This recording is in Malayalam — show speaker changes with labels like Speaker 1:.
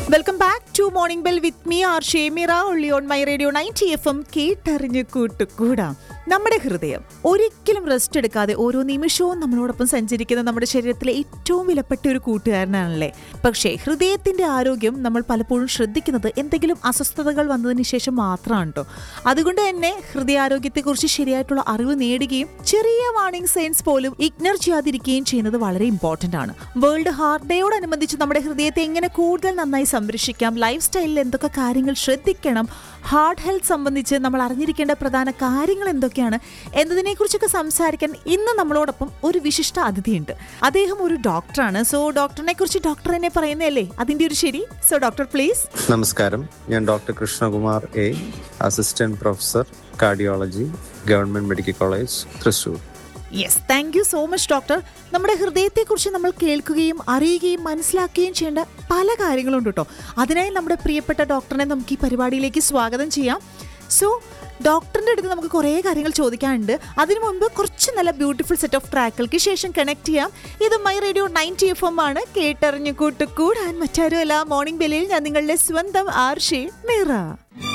Speaker 1: welcome back to morning bell with me R Shemira only on my radio ninety F M കേട്ടറിഞ്ഞ് കൂട്ടുകൂടാം നമ്മുടെ ഹൃദയം ഒരിക്കലും റെസ്റ്റ് എടുക്കാതെ ഓരോ നിമിഷവും നമ്മളോടൊപ്പം സഞ്ചരിക്കുന്ന നമ്മുടെ ശരീരത്തിലെ ഏറ്റവും വിലപ്പെട്ട ഒരു കൂട്ടുകാരനാണല്ലേ പക്ഷേ ഹൃദയത്തിന്റെ ആരോഗ്യം നമ്മൾ പലപ്പോഴും ശ്രദ്ധിക്കുന്നത് എന്തെങ്കിലും അസ്വസ്ഥതകൾ വന്നതിന് ശേഷം മാത്രമാണ് കേട്ടോ അതുകൊണ്ട് തന്നെ ഹൃദയാരോഗ്യത്തെക്കുറിച്ച് ശരിയായിട്ടുള്ള അറിവ് നേടുകയും ചെറിയ വാർണിംഗ് സൈൻസ് പോലും ഇഗ്നർ ചെയ്യാതിരിക്കുകയും ചെയ്യുന്നത് വളരെ ഇമ്പോർട്ടന്റ് ആണ് വേൾഡ് ഹാർട്ട് ഡേയോടനുബന്ധിച്ച് നമ്മുടെ ഹൃദയത്തെ എങ്ങനെ കൂടുതൽ നന്നായി സംരക്ഷിക്കാം ലൈഫ് സ്റ്റൈലിൽ എന്തൊക്കെ കാര്യങ്ങൾ ശ്രദ്ധിക്കണം ഹാർട്ട് ഹെൽത്ത് സംബന്ധിച്ച് നമ്മൾ അറിഞ്ഞിരിക്കേണ്ട പ്രധാന കാര്യങ്ങൾ എന്തൊക്കെയാണ് എന്നതിനെക്കുറിച്ചൊക്കെ സംസാരിക്കാൻ ഇന്ന് നമ്മളോടൊപ്പം ഒരു വിശിഷ്ട അതിഥിയുണ്ട് അദ്ദേഹം ഒരു ഡോക്ടറാണ് സോ ഡോക്ടറിനെ കുറിച്ച് ഡോക്ടർ തന്നെ പറയുന്നതല്ലേ അതിന്റെ ഒരു ശരി സോ ഡോക്ടർ പ്ലീസ്
Speaker 2: നമസ്കാരം ഞാൻ doctor Krishnakumar A assistant professor cardiology government medical college Thrissur
Speaker 1: yes thank you so much doctor നമ്മുടെ ഹൃദയത്തെക്കുറിച്ച് നമ്മൾ കേൾക്കുകയും അറിയുകയും മനസ്സിലാക്കുകയും ചെയ്യേണ്ട പല കാര്യങ്ങളുണ്ട് കേട്ടോ അതിനായി നമ്മുടെ പ്രിയപ്പെട്ട ഡോക്ടറിനെ നമുക്ക് ഈ പരിപാടിയിലേക്ക് സ്വാഗതം ചെയ്യാം സോ ഡോക്ടറിൻ്റെ അടുത്ത് നമുക്ക് കുറേ കാര്യങ്ങൾ ചോദിക്കാനുണ്ട് അതിനു മുൻപ് കുറച്ച് നല്ല ബ്യൂട്ടിഫുൾ സെറ്റ് ഓഫ് ട്രാക്കുകൾക്ക് ശേഷം കണക്ട് ചെയ്യാം ഇത് my radio ninety F M ആണ് കേട്ടറിഞ്ഞു കൂട്ടുകൂടാൻ മറ്റാരുമല്ല മോർണിംഗ് ബെല്ലിൽ ഞാൻ നിങ്ങളുടെ സ്വന്തം ആർഷേ മീറ